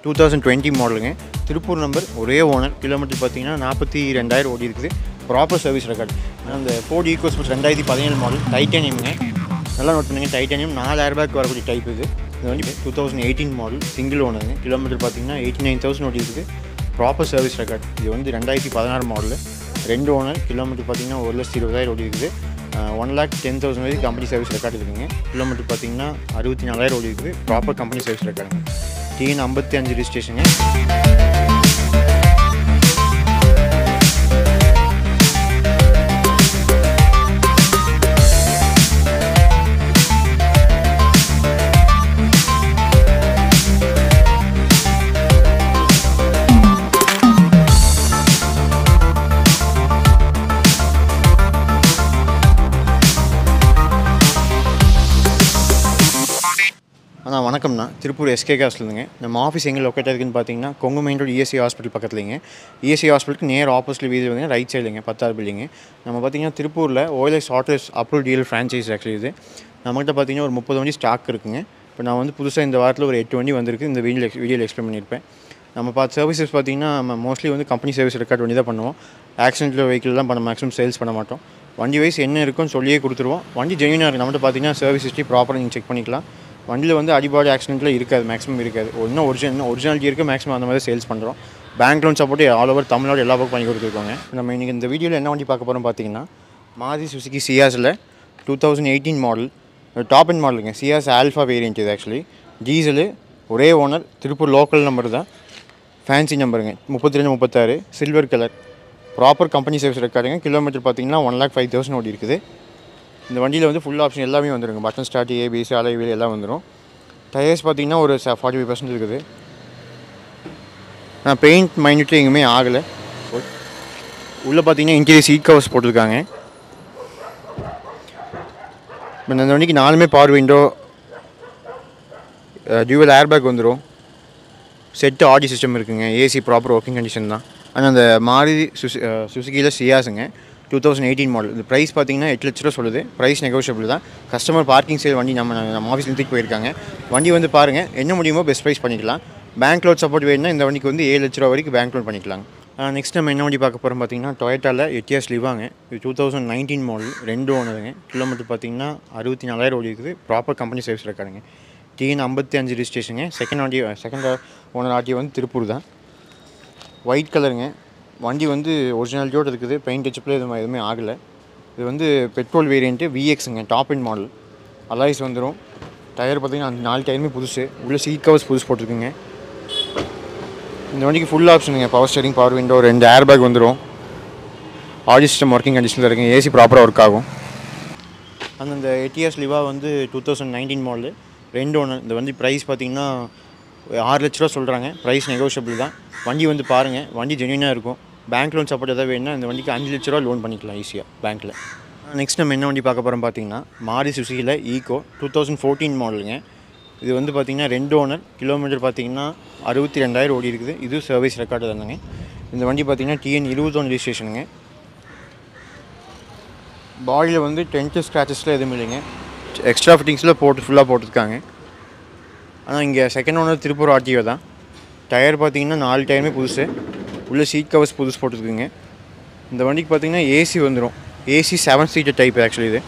two thousand twenty மாடலுங்க Tiruppur number ஒரே owner kilometre பார்த்தீங்கன்னா நாற்பத்தி ரெண்டாயிரம் ஓடி இருக்குது ப்ராப்பர் சர்வீஸ் ரெக்கார்ட் அந்த ஃபோர்ட் ஈகோஸ் ரெண்டாயிரத்தி பதினேழு மாடல் டைட்டானியம்ங்க நல்லா நோட் பண்ணுங்க டைட்டானியம் நாலாயிரம் ரூபாய்க்கு வரக்கூடிய டைப் இது இது வந்து two thousand eighteen model single ஓனருங்க கிலோமீட்டர் பார்த்தீங்கன்னா எயிட்டி நைன் தௌசண்ட் ஓடி இருக்குது ப்ராப்பர் சர்வீஸ் ரெக்கார்ட் இது வந்து ரெண்டாயிரத்தி பதினாறு மாடலு ரெண்டு ஓனர் கிலோமீட்டர் பார்த்தீங்கன்னா ஒரு லட்சத்தி இருபதாயிரம் ஓடி இருக்குது ஒன் லேக் டென் தௌசண்ட் வரைக்கும் கம்பெனி சர்வீஸ் ரெக்கார்டு இருக்குங்க கிலோமீட்டர் பார்த்தீங்கன்னா அறுபத்தி நாலாயிரம் ஓடி இருக்குது ப்ராப்பர் கம்பெனி சர்வீஸ் ரெக்கார்டுங்க டிஎன் ஐம்பத்தி அஞ்சு ரிஜிஸ்ட்ரேஷனுங்க அண்ணா வணக்கம்ண்ணா திருப்பூர் எஸ்கே காஸ்ட்லேருந்துங்க நம்ம ஆஃபீஸ் எங்கே லொக்கேட் இருக்குன்னு பார்த்தீங்கன்னா Kongu main road ESC hospital பக்கத்துலேங்க இஎஸ்சி ஹாஸ்பிட்டலுக்கு நேர் ஆப்போசிட் வீதி வந்து ரைட் சைடுங்க பத்தாவது பில்டிங்கு நம்ம பார்த்தீங்கன்னா திருப்பூரில் OLX autos approve deal franchise actually இது நம்மகிட்ட பார்த்தீங்கன்னா ஒரு முப்பது வண்டி ஸ்டாக் இருக்குங்க இப்போ நான் வந்து புதுசாக இந்த வாரத்தில் ஒரு எட்டு வண்டி வந்திருக்கு இந்த வீடியோ வீடியோவில் எக்ஸ்பிளைன் பண்ணியிருப்பேன் நம்ம பார்த்து சர்வீசஸ் பார்த்தீங்கன்னா நம்ம மோஸ்ட்லி வந்து கம்பெனி சர்வீஸ் ரெக்கார்ட் வண்டி தான் பண்ணுவோம் ஆக்சிடென்ட்டில் வெஹிக்கிள்லாம் பண்ண மேக்ஸிமம் சேல்ஸ் பண்ண மாட்டோம் வண்டி வைஸ் என்ன இருக்குன்னு சொல்லியே கொடுத்துருவோம் வண்டி ஜென்யூனாக இருக்குது நம்மகிட்ட பார்த்தீங்கன்னா சர்வீஸ் ஹிஸ்ட்ரி ப்ராப்பராக நீங்கள் செக் பண்ணிக்கலாம் வண்டியில் வந்து அடிபாடி ஆக்சிடென்ட்டில் இருக்காது மேக்ஸிமம் இருக்காது இன்னும் ஒரிஜினல் ஒரிஜினாலிட்டி இருக்குது மேக்ஸிமம் அந்த மாதிரி சேல்ஸ் பண்ணுறோம் bank loan support all over Tamil Nadu எல்லா பக்கம் பண்ணி கொடுத்துருக்காங்க நம்ம இன்றைக்கி இந்த வீடியோவில் என்ன வண்டி பார்க்க போகிறோம் பார்த்தீங்கன்னா மாதி சுசுகி சியாஸில் two thousand eighteen model top end மாடலுங்க சியாஸ் ஆல்ஃபா வேரியன்ட் இது ஆக்சுவலி டீசலு ஒரே ஓனர் திருப்பூர் லோக்கல் நம்பர் தான் ஃபேன்சி நம்பருங்க முப்பத்தி ரெண்டு முப்பத்தாறு silver colour proper company service ரெக்கார்டுங்க கிலோமீட்டர் பார்த்தீங்கன்னா ஒன் லேக் ஃபைவ் தௌசண்ட் ஓடி இருக்குது இந்த வண்டியில் வந்து ஃபுல் ஆப்ஷன் எல்லாமே வந்துருங்க button start ABS alloy wheel எல்லாம் வந்துடும் டயர்ஸ் பார்த்தீங்கன்னா ஒரு ஃபார்ட்டி ஃபைவ் பர்சன்ட் இருக்குது ஆனால் பெயிண்ட் மைன்யூட்லி எங்குமே ஆகலை உள்ளே பார்த்தீங்கன்னா இன்டீரியர் சீட் கவர்ஸ் போட்டிருக்காங்க இப்போ இந்த வண்டிக்கு நாலுமே பவர் விண்டோ டியூவல் ஏர்பேக் வந்துடும் செட்டு ஆடி சிஸ்டம் இருக்குங்க ஏசி ப்ராப்பர் ஒர்க்கிங் கண்டிஷன் தான் ஆனால் அந்த மாருதி சுசு சுசுகியில் சியாஸுங்க டூ தௌசண்ட் எயிட்டீன் மாடல் இந்த ப்ரைஸ் பார்த்தீங்கன்னா எட்டு லட்ச ரூபா சொல்லுது ப்ரைஸ் நெகோஷியபிள் தான் கஸ்டமர் பார்க்கிங் சேல் வண்டி நம்ம நம்ம ஆஃபீஸில் தூக்கி போயிருக்காங்க வண்டி வந்து பாருங்கள் என்ன முடியுமோ பெஸ்ட் ப்ரைஸ் பண்ணிக்கலாம் பேங்க் லோன் சப்போர்ட் வேணும்னா இந்த வண்டிக்கு வந்து ஏழு லட்ச ரூபா வரைக்கும் பேங்க் லோன் பண்ணிக்கலாம் நெக்ஸ்ட் நம்ம என்ன வண்டி பார்க்க போகிறோம் பார்த்தீங்கன்னா டொயட்டாவில் எட்டியாஸ் லிவாங்க இது டூ தௌசண்ட் நைன்டீன் மாடல் ரெண்டு ஓனருங்க கிலோமீட்டர் பார்த்தீங்கன்னா அறுபத்தி நாலாயிரம் ஓடி இருக்குது ப்ராப்பர் கம்பெனி சர்வீஸ் இருக்காருங்க டிஎன் ஐம்பத்தி அஞ்சு ரிஜிஸ்ட்ரேஷனுங்க செகண்ட் வண்டி செகண்ட் ஓனர் ஆர்டி வந்து திருப்பூர் தான் ஒயிட் கலருங்க வண்டி வந்து ஒரிஜினாலிட்டியோடு இருக்குது பெயிண்ட் டச்சப்பில் எதுவும் எதுவுமே ஆகலை இது வந்து பெட்ரோல் வேரியண்ட்டு விஎக்ஸுங்க டாப் அண்ட் மாடல் அலாய்ஸ் வந்துடும் டயர் பார்த்தீங்கன்னா அந்த நாலு டயருமே புதுசு உள்ள சீட் கவர்ஸ் புதுசு போட்டிருக்குங்க இந்த வண்டிக்கு ஃபுல் ஆப்ஷனுங்க பவர் ஸ்டேரிங் பவர் விண்டோ ரெண்டு ஏர் பேக் வந்துடும் ஆடியோ சிஸ்டம் ஒர்க்கிங் கண்டிஷனில் இருக்குங்க ஏசி ப்ராப்பராக ஒர்க் ஆகும் அந்தந்த எட்டிஎஸ் லிவா வந்து டூ தௌசண்ட் நைன்டீன் மாடலு ரெண்டு ஒன்று இந்த வண்டி ப்ரைஸ் பார்த்தீங்கன்னா ஆறு லட்ச ரூபா சொல்கிறாங்க ப்ரைஸ் நெகோஷியபிள் தான் வண்டி வந்து பாருங்கள் வண்டி ஜென்யூனாக இருக்கும் பேங்க் லோன் சப்போர்ட் எதாவது வேணும்னா இந்த வண்டிக்கு அஞ்சு லட்ச ரூபா லோன் பண்ணிக்கலாம் ஈஸியாக பேங்க்கில் நெக்ஸ்ட் நம்ம என்ன வண்டி பார்க்க போகிறோம் பார்த்தீங்கன்னா மாரி சுசுகியில் ஈகோ டூ தௌசண்ட் ஃபோர்டீன் மாடலுங்க இது வந்து பார்த்தீங்கன்னா ரெண்டு ஓனர் கிலோமீட்டர் பார்த்தீங்கன்னா அறுபத்தி ரெண்டாயிரம் ஓடி இருக்குது இது சர்வீஸ் ரெக்கார்டு தானுங்க இந்த வண்டி பார்த்தீங்கன்னா டிஎன் இருபத்தொன்று ரிஜிஸ்ட்ரேஷனுங்க பாடியில் வந்து டென்ட்டு ஸ்க்ராச்சஸில் எதுவும் இல்லைங்க எக்ஸ்ட்ரா ஃபிட்டிங்ஸில் போட்டு ஃபுல்லாக போட்டிருக்காங்க ஆனால் இங்கே செகண்ட் ஓனர் திருப்பூர் ஆர்டிஓ தான் டயர் பார்த்தீங்கன்னா நாலு டயருமே புதுசு உள்ள சீட் கவர்ஸ் புதுசு போட்டிருக்குங்க இந்த வண்டிக்கு பார்த்தீங்கன்னா ஏசி வந்துடும் AC seven seater type actually இது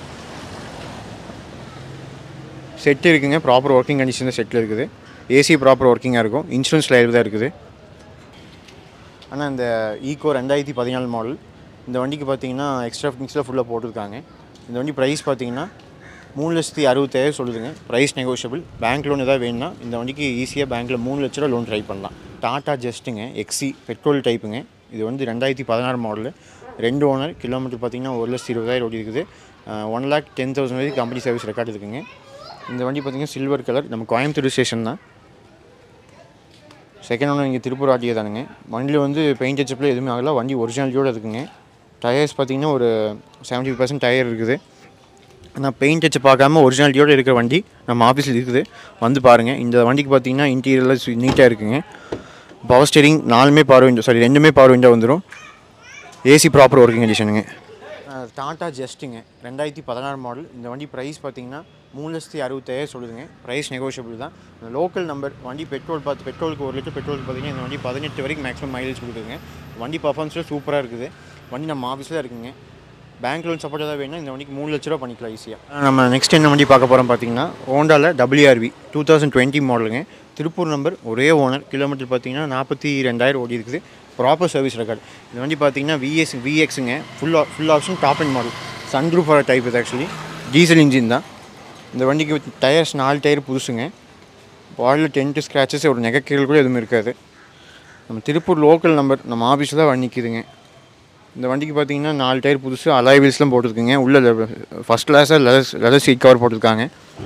செட்டு இருக்குங்க ப்ராப்பர் ஒர்க்கிங் கண்டிஷன் செட்டில் இருக்குது ஏசி ப்ராப்பர் ஒர்க்கிங்காக இருக்கும் இன்சூரன்ஸ் லைவ் தான் இருக்குது ஆனால் இந்த ஈகோ ரெண்டாயிரத்தி பதினாலு மாடல் இந்த வண்டிக்கு பார்த்தீங்கன்னா எக்ஸ்ட்ரா ஃபிட்டிங்ஸில் ஃபுல்லாக போட்டிருக்காங்க இந்த வண்டி ப்ரைஸ் பார்த்தீங்கன்னா மூணு லட்சத்தி அறுபத்தாயிரம் சொல்லுதுங்க ப்ரைஸ் நெகோஷியபிள் பேங்க் லோன் எதாவது வேணும்னா இந்த வண்டிக்கு ஈஸியாக பேங்க்கில் மூணு லட்ச ரூபா லோன் ட்ரை பண்ணலாம் டாட்டா ஜஸ்ட்டுங்க எக்ஸி பெட்ரோல் டைப்புங்க இது வந்து ரெண்டாயிரத்தி பதினாறு மாடலு ரெண்டு ஓனர் கிலோமீட்டர் பார்த்தீங்கன்னா ஒரு லட்சத்தி இருபதாயிரம் ஓடி இருக்குது ஒன் லேக் டென் தௌசண்ட் வரைக்கும் கம்பெனி சர்வீஸ் ரெக்கார்டு இருக்குங்க இந்த வண்டி பார்த்தீங்கன்னா சில்வர் கலர் நம்ம கோயம்புத்தூர் ஸ்டேஷன் தான் செகண்ட் ஒன்று இங்கே திருப்பூர் ஆட்டியே தானுங்க வண்டியில் வந்து பெயிண்ட் டச்சப்பில் எதுவுமே ஆகல வண்டி ஒரிஜினாலிட்டியோடு இருக்குங்க டயர்ஸ் பார்த்தீங்கன்னா ஒரு செவன்ட்டி பர்சன்ட் டயர் இருக்குது ஆனால் பெயிண்ட் டச்சு பார்க்காம ஒரிஜினாலிட்டியோடு இருக்கிற வண்டி நம்ம ஆஃபீஸில் இருக்குது வந்து பாருங்கள் இந்த வண்டிக்கு பார்த்தீங்கன்னா இன்டீரியரில் நீட்டாக இருக்குங்க பவர் ஸ்டேரிங் நாலுமே பவர் விண்டோ சாரி ரெண்டுமே பவர் விண்டோ வந்துடும் ஏசி ப்ராப்பர் ஒர்க்கிங் கண்டிஷனுங்க டாட்டா ஜஸ்ட்டுங்க ரெண்டாயிரத்தி பதினாறு மாடல் இந்த வண்டி ப்ரைஸ் பார்த்தீங்கன்னா மூணு லட்சத்தி அறுபத்தாயிரம் சொல்லுதுங்க ப்ரைஸ் நெகோஷியபிள் தான் லோக்கல் நம்பர் வண்டி பெட்ரோல் பார்த்து பெட்ரோலுக்கு ஒரு லிட்டர் பெட்ரோலுக்கு பார்த்தீங்கன்னா இந்த வண்டி பதினெட்டு வரைக்கும் மேக்ஸிமம் மைலேஜ் கொடுக்குதுங்க வண்டி பர்ஃபார்மன்ஸில் சூப்பராக இருக்குது வண்டி நம்ம ஆஃபீஸில் இருக்குங்க பேங்க் லோன் சப்போர்ட் ஏதாவது வேணும்னா இந்த வண்டிக்கு மூணு லட்ச ரூபா பண்ணிக்கலாம் ஈஸியாக நம்ம நெக்ஸ்ட் என்ன வண்டி பார்க்க போகிறோம் பார்த்தீங்கன்னா ஹோண்டாவில் டபிள்யூஆர்வி டூ தௌசண்ட் டுவெண்ட்டி மாடலுங்க திருப்பூர் நம்பர் ஒரே ஓனர் கிலோமீட்டர் பார்த்தீங்கன்னா நாற்பத்தி ரெண்டாயிரம் ஓடி இருக்குது ப்ராப்பர் சர்வீஸ் ரெக்கார்டு இந்த வண்டி பார்த்தீங்கன்னா விஎஸ் விஎக்ஸுங்க full full option top end model sunroof வர டைப் இது ஆக்சுவலி டீசல் இன்ஜின் தான் இந்த வண்டிக்கு டயர்ஸ் நாலு டயர் புதுசுங்க பாடியில் டென்ட்டு ஸ்க்ராச்சஸ் ஒரு நெகக்கீழ் கூட எதுவும் இருக்காது நம்ம திருப்பூர் லோக்கல் நம்பர் நம்ம ஆஃபீஸில் தான் வண்டி நிற்கிதுங்க இந்த வண்டிக்கு பார்த்தீங்கன்னா நாலு டயர் புதுசு அலாய் வீல்ஸ்லாம் போட்டிருக்குங்க உள்ள ஃபஸ்ட் கிளாஸாக லெதர் லெதர் சீட் கவர் போட்டிருக்காங்க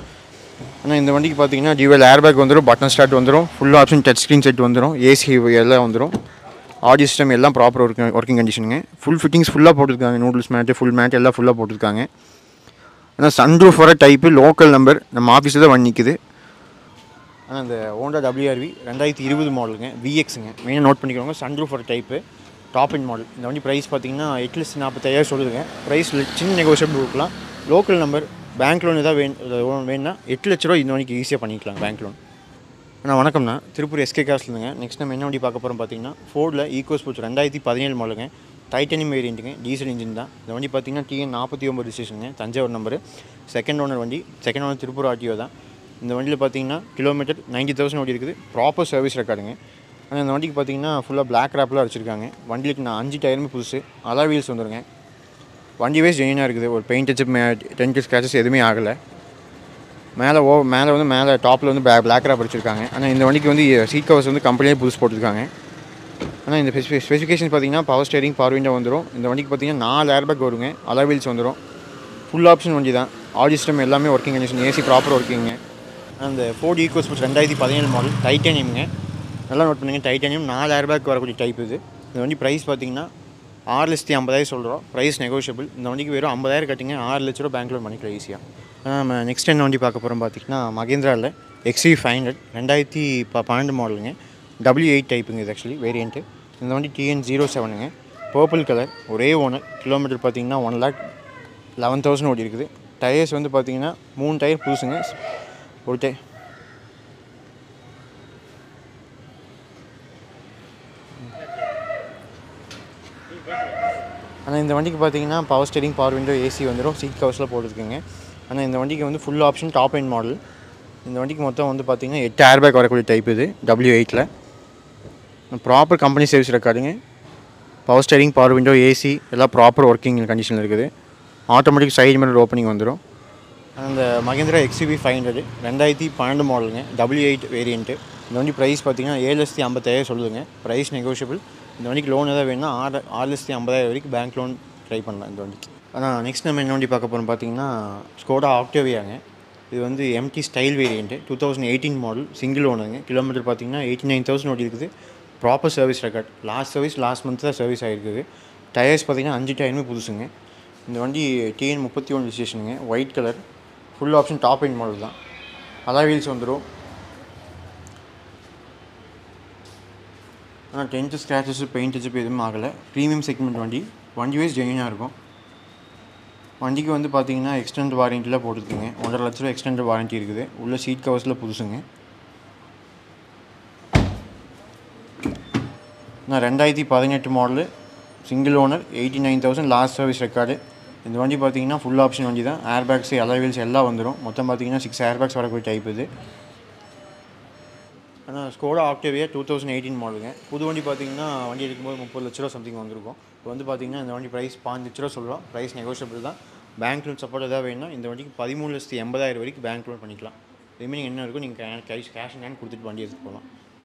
ஆனால் இந்த வண்டிக்கு பார்த்தீங்கன்னா டியூவல் ஏர்பேக் வந்துடும் பட்டன் ஸ்டார்ட் வந்துடும் full option touch screen set வந்துடும் ஏசி எல்லாம் வந்துடும் ஆடியோ சிஸ்டம் எல்லாம் ப்ராப்பர் ஒர்க்கிங் ஒர்க்கிங் கண்டிஷனுங்க ஃபுல் ஃபிட்டிங்ஸ் ஃபுல்லாக போட்டிருக்காங்க நூடுல்ஸ் மேட்டு ஃபுல் மேட் எல்லாம் ஃபுல்லாக போட்டிருக்காங்க ஆனால் சன்ரூஃப் வர டைப்பு லோக்கல் நம்பர் நம்ம ஆஃபீஸில் தான் வண்டி நிற்குது ஆனால் இந்த ஹோண்டா டபிள்யூஆர்வி ரெண்டாயிரத்தி இருபது மாடலுங்க விஎக்ஸுங்க மெயினாக நோட் பண்ணிக்கிறவங்க சன்ரூஃப் வர டைப்பு டாப் இன் மாடல் இந்த வண்டி ப்ரைஸ் பார்த்தீங்கன்னா எட்டு லட்சத்து நாற்பத்தாயிரம் சொல்லுதுங்க ப்ரைஸ் சின்ன நெகோஷியபிள் கொடுக்கலாம் லோக்கல் நம்பர் பேங்க் லோன் ஏதாவது வேணும் வேணும்னா எட்டு லட்ச ரூபா இந்த வண்டிக்கு ஈஸியாக பண்ணிக்கலாம் பேங்க் லோன் அண்ணா வணக்கம்ண்ணா திருப்பூர் எஸ்கே காசுலங்க நெக்ஸ்ட் நம்ம என்ன வண்டி பார்க்க போகிறோம் பார்த்தீங்கன்னா ஃபோர்டில் ஈகோ ஸ்போர்ட்ஸ் ரெண்டாயிரத்தி பதினேழு மாடலுங்க டைட்டனியம் வேரியண்ட்டுங்க டீசல் இன்ஜின் தான் இந்த வண்டி பார்த்தீங்கன்னா டிஎன் நாற்பத்தி ஒம்பது ரிஜிஸ்ட்ரேஷனுங்க தஞ்சாவூர் நம்பர் செகண்ட் ஓனர் வண்டி செகண்ட் ஓனர் திருப்பூர் ஆர்டிஓ தான் இந்த வண்டியில் பார்த்தீங்கன்னா கிலோமீட்டர் நைன்ட்டி தௌசண்ட் ஓடி இருக்குது ப்ராப்பர் சர்வீஸ் ரெக்கார்டுங்க ஆனால் இந்த வண்டிக்கு பார்த்தீங்கன்னா ஃபுல்லாக பிளாக் ரேப்லாம் அடிச்சிருக்காங்க வண்டிக்கு நான் அஞ்சு டயருமே புதுசு அலா வீல்ஸ் வந்துருங்க வண்டி வேஸ் ஜெயினாக இருக்குது ஒரு பெயிண்ட் டச்சப் மே டென்ட் ஸ்க்ராச்சஸ் எதுவுமே ஆகலை மேலே ஓ மேலே வந்து மேலே டாப்பில் வந்து பிளாக் பிளாக் ரேப் அடிச்சிருக்காங்க ஆனால் இந்த வண்டிக்கு வந்து சீட் கவர்ஸ் வந்து கம்பெனியே புதுசு போட்டிருக்காங்க ஆனால் இந்த ஸ்பெசிஃபி ஸ்பெசிஃபிகேஷன் பார்த்தீங்கன்னா பவர் ஸ்டேரிங் பவர் விண்டோ வந்துடும் இந்த வண்டிக்கு பார்த்தீங்கன்னா நாலு ஏர்பேக் வருங்க அலா வீல்ஸ் வந்துடும் ஃபுல் ஆப்ஷன் வண்டி தான் ஆடியோ சிஸ்டம் எல்லாமே ஒர்க்கிங் கண்டிஷன் ஏசி ப்ராப்பர் ஒர்க்கிங்க அந்த ஃபோர்ட் ஈகோ ஸ்போர்ட்ஸ் ரெண்டாயிரத்தி பதினேழு மாடல் டைட்டானியம்ங்க நல்லா நோட் பண்ணுங்க டைட்டானியம் நாலு ஏர்பேக் வரக்கூடிய டைப் இது இந்த வண்டி ப்ரைஸ் பார்த்தீங்கன்னா ஆறு லட்சத்தி ஐம்பதாயிரம் சொல்கிறோம் ப்ரைஸ் நெகோஷியபிள் இந்த வண்டிக்கு வெறும் ஐம்பதாயிரம் கட்டிங்க ஆறு லட்ச ரூபா பேங்க் லோன் பண்ணிக்கலாம் ஈஸியாக நம்ம நெக்ஸ்ட் என்ன வண்டி பார்க்க போகிறோம் பார்த்தீங்கன்னா மகேந்திராவில் எக்ஸ்வி ஃபைவ் ஹண்ட்ரட் ரெண்டாயிரத்தி ப பன்னெண்டு மாடலுங்க டபிள்யூ எயிட் டைப்புங்க இது ஆக்சுவலி வேரியண்ட்டு இந்த வண்டி டிஎன் ஜீரோ செவனுங்க பர்பிள் கலர் ஒரே ஓனர் கிலோமீட்டர் பார்த்தீங்கன்னா ஒன் லேக் லெவன் தௌசண்ட் ஓடி இருக்குது டயர்ஸ் வந்து பார்த்தீங்கன்னா மூணு டயர் புதுசுங்க ஒரு டை ஆனால் இந்த வண்டிக்கு பார்த்தீங்கன்னா power steering power window AC வந்துடும் சீட் கவர்ஸில் போட்டுருக்குங்க ஆனால் இந்த வண்டிக்கு வந்து full option top end model இந்த வண்டிக்கு மொத்தம் வந்து பார்த்தீங்கன்னா எட்டு ஏர்பேக் வரக்கூடிய டைப் இது டபிள்யூ எயிட்டில் ப்ராப்பர் கம்பெனி சர்வீஸ் ரெக்கார்டுங்க power steering power window AC எல்லாம் ப்ராப்பர் ஒர்க்கிங் கண்டிஷனில் இருக்குது ஆட்டோமேட்டிக் சைடு மிரர் ஓப்பனிங் வந்துடும் அந்த மகேந்திரா எக்ஸிபி ஃபைவ் ஹண்ட்ரட் ரெண்டாயிரத்தி பன்னெண்டு மாடலுங்க டபிள்யூ எயிட் வேரியண்ட்டு இந்த வண்டி ப்ரைஸ் பார்த்தீங்கன்னா ஏழு லட்சத்தி ஐம்பத்தாயிரம் சொல்லுதுங்க ப்ரைஸ் நெகோஷியபிள் இந்த வண்டிக்கு லோன் ஏதாவது வேணும்னா ஆறு ஆறு லட்சத்தி ஐம்பதாயிரம் வரைக்கும் பேங்க் லோன் ட்ரை பண்ணலாம் இந்த வண்டிக்கு ஆனால் நெக்ஸ்ட் நம்ம என்ன வண்டி பார்க்க போகிறோம் பார்த்தீங்கன்னா ஸ்கோடா ஆக்டோவியாங்க இது வந்து MT style variant two thousand eighteen model single ஓனருங்க கிலோமீட்டர் பார்த்தீங்கன்னா எயிட்டி நைன் தௌசண்ட் ஓடி இருக்குது proper service record last service last month தான் சர்வீஸ் ஆகிருக்குது டயர்ஸ் பார்த்தீங்கன்னா அஞ்சு டயருமே புதுசுங்க இந்த வண்டி டிஎன் முப்பத்தி ஒன்று ரிஜிஸ்ட்ரேஷனுங்க white colour full option top end model தான் அலா வீல்ஸ் வந்துடும் ஆனால் டென்த்து ஸ்க்ராச்சஸ் பெயிண்ட் டச்சப் எதுவும் ஆகலை ப்ரீமியம் செக்மெண்ட் வண்டி வண்டி வைஸ் ஜென்யூனாக இருக்கும் வண்டிக்கு வந்து பார்த்தீங்கன்னா எக்ஸ்டெண்ட் வாரண்டியில் போட்டுருக்குங்க ஒன்றரை லட்ச ரூபா எக்ஸ்டெண்ட் வாரண்டி இருக்குது உள்ள சீட் கவர்ஸில் புதுசுங்க நான் ரெண்டாயிரத்தி பதினெட்டு model single owner eighty nine thousand last service record இந்த வண்டி பார்த்தீங்கன்னா ஃபுல் ஆப்ஷன் வண்டி தான் ஏர் பேக்ஸ் வீல்ஸ் எல்லாம் வந்துடும் மொத்தம் பார்த்தீங்கன்னா சிக்ஸ் ஏர் பேக்ஸ் வரக்கூடிய டைப் இது ஆனால் Skoda Octavia two thousand eighteen மாடலுங்க புது வண்டி பார்த்தீங்கன்னா வண்டி எடுக்கும்போது முப்பது லட்ச ரூபா சம்திங் வந்திருக்கும் இப்போ வந்து பார்த்தீங்கன்னா இந்த வண்டி ப்ரைஸ் பாஞ்சு லட்ச ரூபா சொல்கிறோம் ப்ரைஸ் நெகோஷியபிள் தான் பேங்க் லோன் சப்போர்ட் எதாவது வேணும்னா இந்த வண்டிக்கு பதிமூணு லட்சத்தி எண்பதாயிரம் வரைக்கும் பேங்க் லோன் பண்ணிக்கலாம் ரிமைனிங் என்ன இருக்கும் நீங்கள் கேஷ் கேஷ் கேன் கொடுத்துட்டு வண்டி எடுத்துகிட்டு போகலாம்